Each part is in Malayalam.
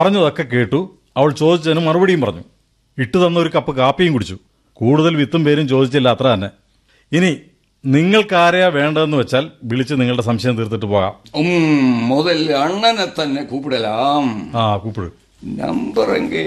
പറഞ്ഞതൊക്കെ കേട്ടു അവൾ ചോദിച്ചതിന് മറുപടിയും പറഞ്ഞു ഇട്ടു തന്ന ഒരു കപ്പ് കാപ്പിയും കുടിച്ചു കൂടുതൽ വിത്തും പേരും ചോദിച്ചില്ല അത്ര തന്നെ ഇനി നിങ്ങൾക്കാരെയാ വേണ്ടതെന്ന് വെച്ചാൽ വിളിച്ച് നിങ്ങളുടെ സംശയം തീർത്തിട്ട് പോകാം ഉം, മുതൽ അണ്ണനെ തന്നെ കൂപ്പിടലാം ആ കൂപ്പിട് നമ്പർ എങ്കേ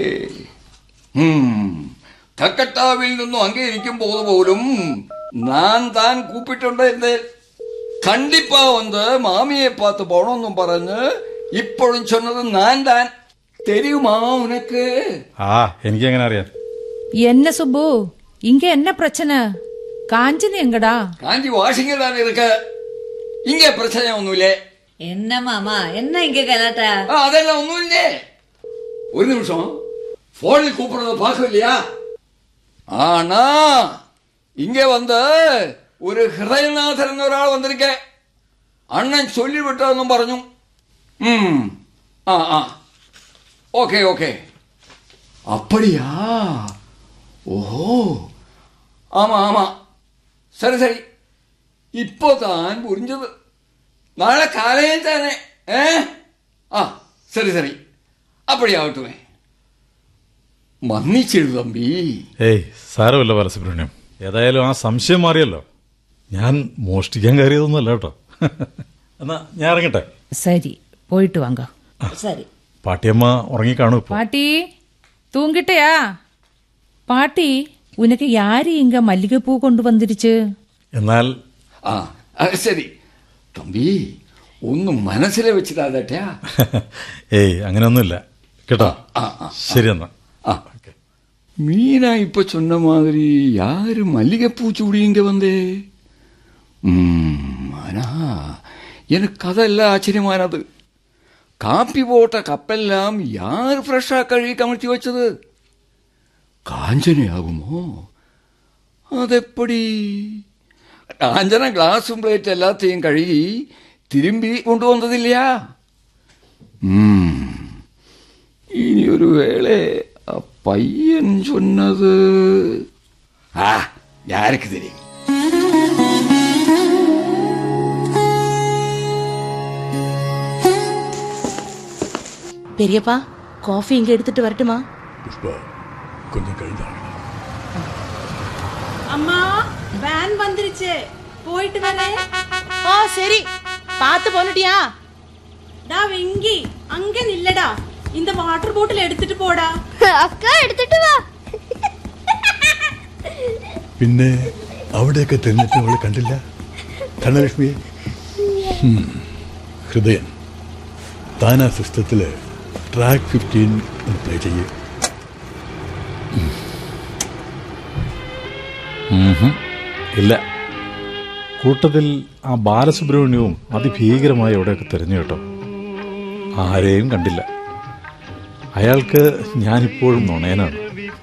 കക്കട്ടാവിൽ നിന്നും അംഗീകരിക്കുമ്പോൾ പോലും ഞാൻ താൻ കൂപ്പിട്ടുണ്ട് എന്തേ കണ്ടിപ്പാ വന്ന് മാമിയെ പാത്ത് പോണമെന്നും പറഞ്ഞ് ഇപ്പോഴും ചൊന്നത് ഞാൻ താൻ തെരുമാ ഉനക്ക് ആ എനിക്കെങ്ങനെ അറിയാൻ என்ன சுப்பு இங்க என்ன பிரச்சனை காஞ்சினி எங்கடா കാഞ്ചി വാഷിംഗ് താൻ ഇருக்கு ഇങ്ങ പ്രശ്നം ഒന്നുമില്ലേ என்ன மாமா என்ன இங்க கலாட்டா ആ അതെല്ലാം ഒന്നുമില്ലേ ഒരു നിമിഷം ഫോണിൽ കൂപ്പിടുന്നത് പാക്കില്ലയാ ആണാ ഇങ്ങ വന്ന് ഒരു ഹൃദയനാഥൻ എന്നൊരാൾ വന്നിരിക്കെ അണ്ണൻ ചൊല്ലിവിട്ടതെന്നും പറഞ്ഞു ഉം. ആ ആ ഓക്കെ ഓക്കെ அப்படியா ஓஹோ ஆமா ஆமா சரி சரி இப்போதான் புரிஞ்சது നാളെ കാലയിൽ തന്നെ ഏ ആ ശരി ശരി അപ്പടിയാവട്ടുമേ മന്നിച്ചിടു തമ്പി ഏയ് സാരമല്ല ബാലസുബ്രഹ്മണ്യം ഏതായാലും ആ സംശയം മാറിയല്ലോ ഞാൻ മോഷ്ടിക്കാൻ കയറിയതൊന്നുമല്ല കേട്ടോ എന്നാ ഞാൻ ഇറങ്ങട്ടെ சரி போயிட்டு வாங்க சரி പാട്ടിയമ്മ ഉറങ്ങിക്കാണു ഇപ്പൊ பாட்டி தூங்கிட்டயா பாட்டி உனக்கு யாரு இங்க மல்லிகைப்பூ கொண்டு வந்துருச்சு എന്നാൽ ആ ആ, ശരി തമ്പി ഒന്നും മനസ്സിലെ വെച്ചിട്ടാ ഏയ് അങ്ങനെയൊന്നുമില്ല കേട്ടോ ആ, ആ, ശരി എന്നാ ആ மீனா இப்ப சொன்ன மாதிரி யாரு மல்லிகைப்பூ சூடி இங்க வந்தே ம், ஆனா எனக்கு அதெல்லாம் ஆச்சரியமானது காப்பி போட்ட கப்பெல்லாம் யார் ஃப்ரெஷ்ஷா கழுவி கமிழ்த்தி வச்சது காஞ்சனை ஆகுமோ അതെപ്പടി കാഞ്ചന ഗ്ലാസും പ്ലേറ്റ് എല്ലാത്തെയും കഴുകി തിരുമ്പി കൊണ്ടുവന്നതില്ല ഇനി ഒരു വേള ആ പയ്യൻ ചൊന്നത് ആ ഞാനക്ക് തരും பெரியப்பா காஃபி இங்க எடுத்துட்டு வரட்டுமா புஷ்பா கொஞ்சம் கழிந்தாங்க அம்மா வேன் வந்துருச்சு போயிட்டு வரேன் ஆ சரி பார்த்து போனட்டியா டா வெங்கி அங்க நில்லடா இந்த வாட்டர் பாட்டில் எடுத்துட்டு போடா അക്ക എടുത്തിട്ട് വാ പിന്നെ അവിടെയൊക്കെ തിരിഞ്ഞിട്ട് അവള് കണ്ടില്ല ധനലക്ഷ്മിയെ ഹും, ഹൃദയൻ താൻ ആ സിസ്റ്റത്തില് ട്രാക്ക് ഫിഫ്റ്റീൻ ഒന്ന് പ്ലേ ചെയ്യേ ഇല്ല കൂട്ടത്തിൽ ആ ബാലസുബ്രഹ്മണ്യവും അതിഭീകരമായി എവിടെയൊക്കെ തിരഞ്ഞു കേട്ടോ ആരെയും കണ്ടില്ല അയാൾക്ക് ഞാനിപ്പോഴും നുണയനാണ്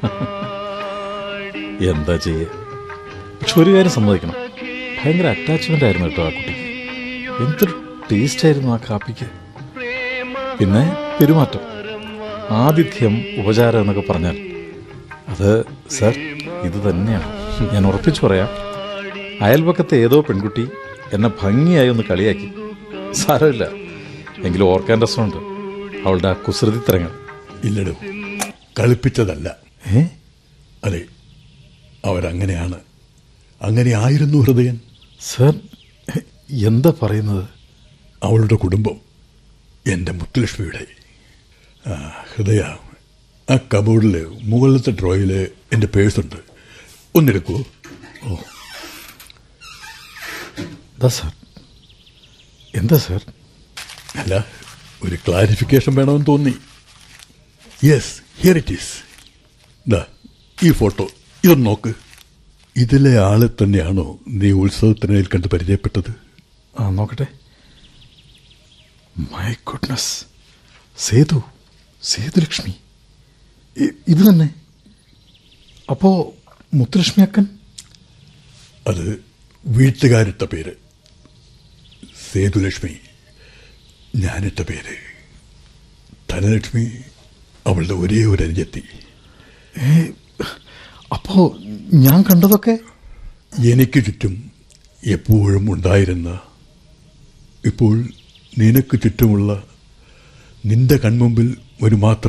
എന്താ ചെയ്യ പക്ഷെ ഒരു കാര്യം സമ്മതിക്കണം ഭയങ്കര അറ്റാച്ച്മെന്റ് ആയിരുന്നു കേട്ടോ ആ കുട്ടിക്ക് എന്തൊരു ടേസ്റ്റ് ആയിരുന്നു ആ കാപ്പിക്ക് പിന്നെ പെരുമാറ്റം ആതിഥ്യം ഉപചാരം എന്നൊക്കെ പറഞ്ഞാൽ അത് സർ ഇത് തന്നെയാണ് ഞാൻ ഉറപ്പിച്ചു പറയാം അയൽപക്കത്തെ ഏതോ പെൺകുട്ടി എന്നെ ഭംഗിയായി ഒന്ന് കളിയാക്കി സാരമില്ല എങ്കിലും ഓർക്കാൻ രസമുണ്ട് അവളുടെ ആ കുസൃതിത്തരങ്ങൾ ഇല്ലടോ കളിപ്പിച്ചതല്ല ഏ അതെ അവരങ്ങനെയാണ് അങ്ങനെ ആയിരുന്നു ഹൃദയൻ സർ എന്താ പറയുന്നത് അവളുടെ കുടുംബം എൻ്റെ മുത്തുലക്ഷ്മിയുടെ ആ, ഹൃദയ ആ കബോർഡിൽ മുകളിലത്തെ ഡ്രോയിൽ എൻ്റെ പേഴ്സുണ്ട് ഒന്നെടുക്കൂ ഓ എന്താ സർ എന്താ സർ അല്ല ഒരു ക്ലാരിഫിക്കേഷൻ വേണമെന്ന് തോന്നി യെസ് ഹിയർ ഇറ്റ് ഈസ് ദാ ഈ ഫോട്ടോ ഇതൊന്ന് നോക്ക് ഇതിലെ ആളെ തന്നെയാണോ നീ ഉത്സവത്തിനിടയിൽ കണ്ട് പരിചയപ്പെട്ടത് ആ നോക്കട്ടെ മൈ ഗുഡ്നസ് സേതു സേതുലക്ഷ്മി ഇ- ഇത് തന്നെ അപ്പോ മുത്തുലക്ഷ്മി അക്കൻ അത് വീട്ടുകാരിട്ട പേര് സേതുലക്ഷ്മി ഞാനിട്ട പേര് ധനലക്ഷ്മി അവളുടെ ഒരേ ഒരു അനുജത്തി അപ്പോ ഞാൻ കണ്ടതൊക്കെ എനിക്ക് ചുറ്റും എപ്പോഴും ഉണ്ടായിരുന്ന ഇപ്പോൾ നിനക്ക് ചുറ്റുമുള്ള നിന്റെ കൺമുമ്പിൽ ഒരു മാത്രം